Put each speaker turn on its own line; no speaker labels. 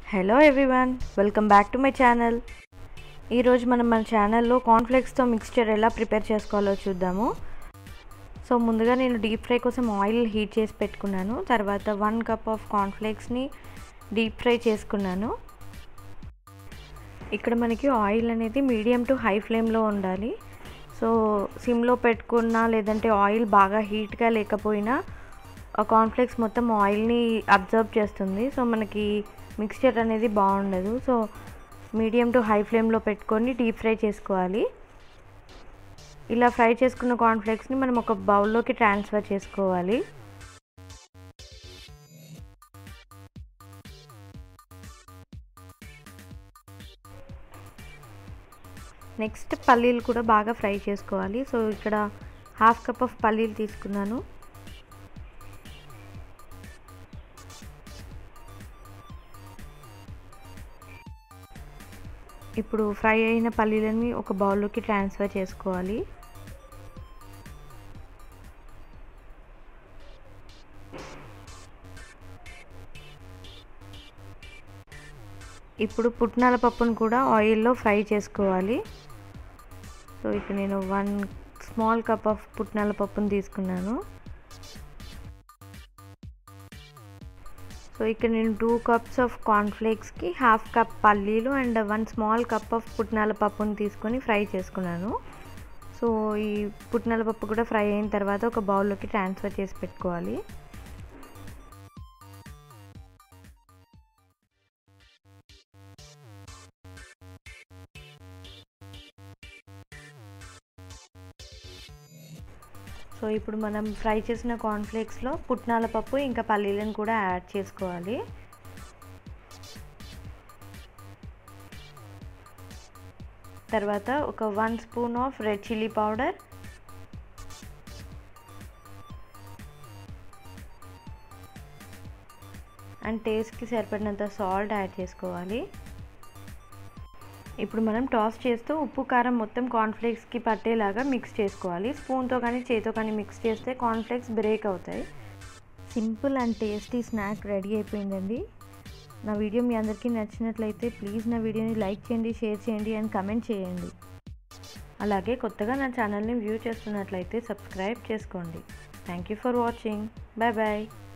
hello everyone welcome back to my channel ఈరోజు మనం మన ఛానల్లో కాన్ఫ్లెక్స్తో మిక్స్చర్ ఎలా ప్రిపేర్ చేసుకోవాలో చూద్దాము సో ముందుగా నేను డీప్ ఫ్రై కోసం ఆయిల్ హీట్ చేసి పెట్టుకున్నాను తర్వాత వన్ కప్ ఆఫ్ కార్న్ఫ్లేక్స్ని డీప్ ఫ్రై చేసుకున్నాను ఇక్కడ మనకి ఆయిల్ అనేది మీడియం టు హై ఫ్లేమ్లో ఉండాలి సో సిమ్లో పెట్టుకున్నా లేదంటే ఆయిల్ బాగా హీట్గా లేకపోయినా ఆ కార్న్ఫ్లేక్స్ మొత్తం ఆయిల్ని అబ్జర్వ్ చేస్తుంది సో మనకి మిక్స్చర్ అనేది బాగుండదు సో మీడియం టు హై ఫ్లేమ్లో పెట్టుకొని డీప్ ఫ్రై చేసుకోవాలి ఇలా ఫ్రై చేసుకున్న కార్న్ఫ్లేక్స్ని మనం ఒక బౌల్లోకి ట్రాన్స్ఫర్ చేసుకోవాలి నెక్స్ట్ పల్లీలు కూడా బాగా ఫ్రై చేసుకోవాలి సో ఇక్కడ హాఫ్ కప్ ఆఫ్ పల్లీలు తీసుకున్నాను ఇప్పుడు ఫ్రై అయిన పల్లీలని ఒక బౌల్లోకి ట్రాన్స్ఫర్ చేసుకోవాలి ఇప్పుడు పుట్నాల పప్పును కూడా ఆయిల్లో ఫ్రై చేసుకోవాలి సో ఇక్కడ నేను వన్ స్మాల్ కప్ ఆఫ్ పుట్నాల పప్పును తీసుకున్నాను సో ఇక్కడ నేను టూ కప్స్ ఆఫ్ కార్న్ఫ్లేక్స్కి హాఫ్ కప్ పల్లీలు and one small cup of పుట్నాల పప్పుని తీసుకొని ఫ్రై చేసుకున్నాను సో ఈ పుట్నాల పప్పు కూడా ఫ్రై అయిన తర్వాత ఒక బౌల్లోకి ట్రాన్స్ఫర్ చేసి పెట్టుకోవాలి సో ఇప్పుడు మనం ఫ్రై చేసిన కార్న్ఫ్లేక్స్లో పుట్నాల పప్పు ఇంకా పల్లీలను కూడా యాడ్ చేసుకోవాలి తర్వాత ఒక one spoon of red chilli powder and టేస్ట్కి సరిపడినంత సాల్ట్ యాడ్ చేసుకోవాలి ఇప్పుడు మనం టాస్ చేస్తూ ఉప్పు కారం మొత్తం కార్న్ఫ్లేక్స్కి పట్టేలాగా మిక్స్ చేసుకోవాలి స్పూన్తో కానీ చేతితో కానీ మిక్స్ చేస్తే కార్న్ఫ్లేక్స్ బ్రేక్ అవుతాయి simple and tasty snack ready అయిపోయిందండి నా వీడియో మీ అందరికీ నచ్చినట్లయితే ప్లీజ్ నా వీడియోని లైక్ చేయండి షేర్ చేయండి అండ్ కమెంట్ చేయండి అలాగే కొత్తగా నా ఛానల్ని వ్యూ చేస్తున్నట్లయితే సబ్స్క్రైబ్ చేసుకోండి thank you for watching bye bye